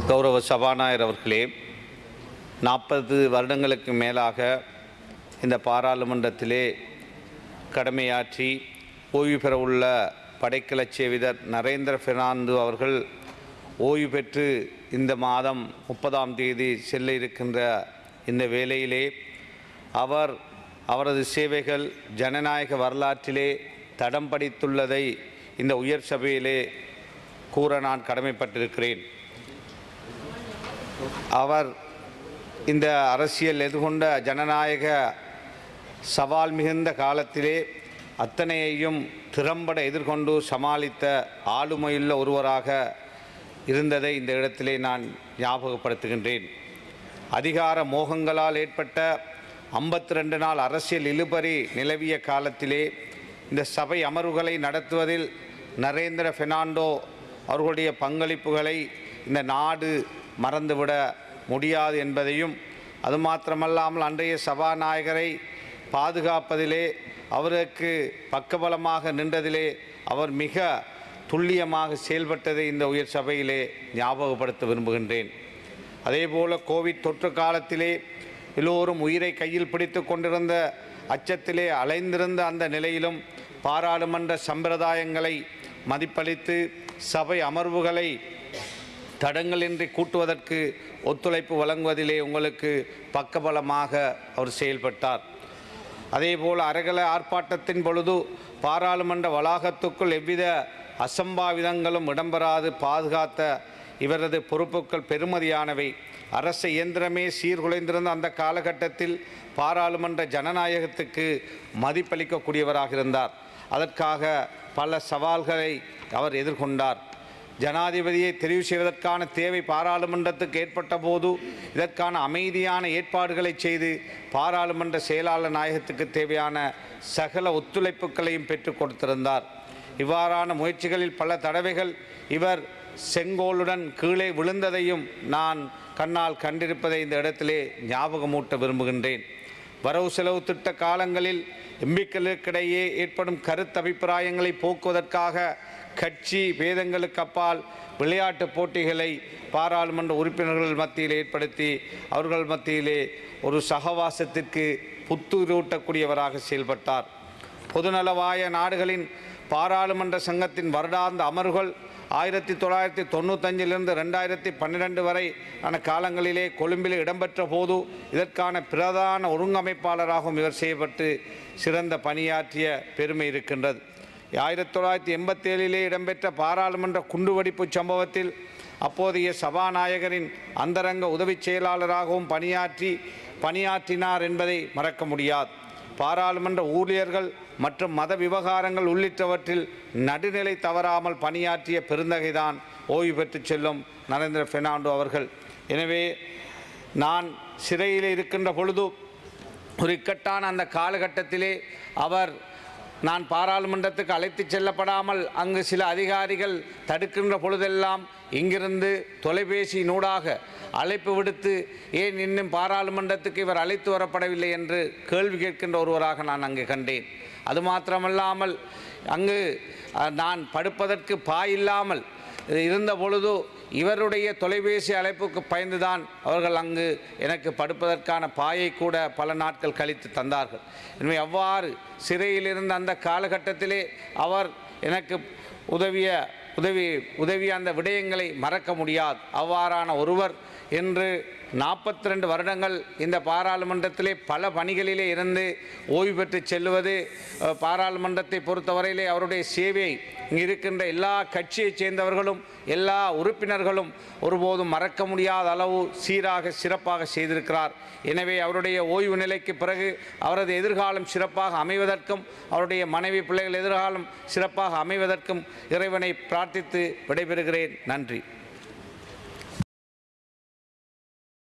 கௌரவ சபாநாயகர் அவர்களே நாற்பது வருடங்களுக்கு மேலாக இந்த பாராளுமன்றத்திலே கடமையாற்றி ஓய்வு பெற உள்ள படைக்கல சேவிதர் நரேந்திர பெர்னாந்து அவர்கள் ஓய்வு பெற்று இந்த மாதம் முப்பதாம் தேதி செல்ல இருக்கின்ற இந்த வேளையிலே அவர் அவரது சேவைகள் ஜனநாயக வரலாற்றிலே தடம் படித்துள்ளதை இந்த உயர் சபையிலே கூற நான் கடமைப்பட்டிருக்கிறேன் அவர் இந்த அரசியல் எதிர்கொண்ட ஜனநாயக சவால் மிகுந்த காலத்திலே அத்தனையையும் திறம்பட எதிர்கொண்டு சமாளித்த ஆளுமையுள்ள ஒருவராக இருந்ததை இந்த இடத்திலே நான் ஞாபகப்படுத்துகின்றேன் அதிகார மோகங்களால் ஏற்பட்ட ஐம்பத்தி ரெண்டு நாள் அரசியல் இழுபறி நிலவிய காலத்திலே இந்த சபை அமர்வுகளை நடத்துவதில் நரேந்திர பெர்னாண்டோ அவர்களுடைய பங்களிப்புகளை இந்த நாடு மறந்துவிட முடியாது என்பதையும் அது மாத்திரமல்லாமல் அன்றைய சபாநாயகரை பாதுகாப்பதிலே அவருக்கு பக்கபலமாக நின்றதிலே அவர் மிக துல்லியமாக செயல்பட்டதை இந்த உயர் சபையிலே ஞாபகப்படுத்த விரும்புகின்றேன் அதேபோல கோவிட் தொற்று காலத்திலே எல்லோரும் உயிரை கையில் பிடித்து கொண்டிருந்த அச்சத்திலே அலைந்திருந்த அந்த நிலையிலும் பாராளுமன்ற சம்பிரதாயங்களை மதிப்பளித்து சபை அமர்வுகளை தடங்களின்றி கூட்டுவதற்கு ஒத்துழைப்பு வழங்குவதிலே உங்களுக்கு பக்கபலமாக அவர் செயல்பட்டார் அதேபோல் அறகல ஆர்ப்பாட்டத்தின் பொழுது பாராளுமன்ற வளாகத்துக்குள் எவ்வித அசம்பாவிதங்களும் இடம்பெறாது பாதுகாத்த இவரது பொறுப்புகள் பெருமதியானவை அரசு இயந்திரமே சீர்குலைந்திருந்த அந்த காலகட்டத்தில் பாராளுமன்ற ஜனநாயகத்துக்கு மதிப்பளிக்கக்கூடியவராக இருந்தார் அதற்காக பல சவால்களை அவர் எதிர்கொண்டார் ஜனாதிபதியை தெரிவு செய்வதற்கான தேவை பாராளுமன்றத்துக்கு ஏற்பட்ட போது இதற்கான அமைதியான ஏற்பாடுகளை செய்து பாராளுமன்ற செயலாளர் நாயகத்துக்கு தேவையான சகல ஒத்துழைப்புகளையும் பெற்றுக் கொடுத்திருந்தார் இவ்வாறான முயற்சிகளில் பல தடவைகள் இவர் செங்கோலுடன் கீழே விழுந்ததையும் நான் கண்ணால் கண்டிருப்பதை இந்த இடத்திலே ஞாபகமூட்ட விரும்புகின்றேன் வரவு செலவு திட்ட காலங்களில் எம்பிக்களுக்கிடையே ஏற்படும் கருத்தபிப்பிராயங்களை போக்குவதற்காக கட்சி பேதங்களுக்கு அப்பால் விளையாட்டு போட்டிகளை பாராளுமன்ற உறுப்பினர்கள் மத்தியில் ஏற்படுத்தி அவர்கள் மத்தியிலே ஒரு சகவாசத்திற்கு புத்துரூட்டக்கூடியவராக செயல்பட்டார் பொதுநலவாய நாடுகளின் பாராளுமன்ற சங்கத்தின் வருடாந்த அமர்வுகள் ஆயிரத்தி தொள்ளாயிரத்தி தொண்ணூத்தஞ்சிலிருந்து ரெண்டாயிரத்தி பன்னிரெண்டு வரை ஆன காலங்களிலே கொழும்பில் இடம்பெற்ற போது இதற்கான பிரதான ஒருங்கமைப்பாளராகவும் இவர் செய்யப்பட்டு சிறந்த பணியாற்றிய பெருமை இருக்கின்றது ஆயிரத்தி தொள்ளாயிரத்தி எண்பத்தேழிலே இடம்பெற்ற பாராளுமன்ற குண்டுவெடிப்பு சம்பவத்தில் அப்போதைய சபாநாயகரின் அந்தரங்க உதவிச் செயலாளராகவும் பணியாற்றி பணியாற்றினார் என்பதை மறக்க முடியாது பாராளுமன்ற ஊழியர்கள் மற்றும் மத விவகாரங்கள் உள்ளிட்டவற்றில் நடுநிலை தவறாமல் பணியாற்றிய பெருந்தகைதான் ஓய்வு பெற்றுச் செல்லும் நரேந்திர பெர்னாண்டோ அவர்கள் எனவே நான் சிறையில் இருக்கின்ற பொழுது ஒரு இக்கட்டான அந்த காலகட்டத்திலே அவர் நான் பாராளுமன்றத்துக்கு அழைத்துச் செல்லப்படாமல் அங்கு சில அதிகாரிகள் தடுக்கின்ற பொழுதெல்லாம் இங்கிருந்து தொலைபேசியினூடாக அழைப்பு விடுத்து ஏன் இன்னும் பாராளுமன்றத்துக்கு இவர் அழைத்து வரப்படவில்லை என்று கேள்வி கேட்கின்ற ஒருவராக நான் அங்கு கண்டேன் அது மாத்திரமல்லாமல் அங்கு அஹ், நான் படுப்பதற்கு பாய் இல்லாமல் இருந்த பொழுது இவருடைய தொலைபேசி அழைப்புக்கு பயந்துதான் அவர்கள் அங்கு எனக்கு படுப்பதற்கான பாயை கூட பல நாட்கள் கழித்து தந்தார்கள் எனவே அவ்வாறு சிறையில் இருந்த அந்த காலகட்டத்திலே அவர் எனக்கு உதவிய உதவி உதவிய அந்த விடயங்களை மறக்க முடியாது அவ்வாறான ஒருவர் என்று நாற்பத்தி ரெண்டு வருடங்கள் இந்த பாராளுமன்றத்திலே பல பணிகளிலே இருந்து ஓய்வு பெற்று செல்லுவது அஹ், பாராளுமன்றத்தை பொறுத்தவரையிலே அவருடைய சேவை இங்கு இருக்கின்ற எல்லா கட்சியைச் சேர்ந்தவர்களும் எல்லா உறுப்பினர்களும் ஒருபோதும் மறக்க முடியாத அளவு சீராக சிறப்பாக செய்திருக்கிறார் எனவே அவருடைய ஓய்வு நிலைக்கு பிறகு அவரது எதிர்காலம் சிறப்பாக அமைவதற்கும் அவருடைய மனைவி பிள்ளைகள் எதிர்காலம் சிறப்பாக அமைவதற்கும் இறைவனை பிரார்த்தித்து விடைபெறுகிறேன் நன்றி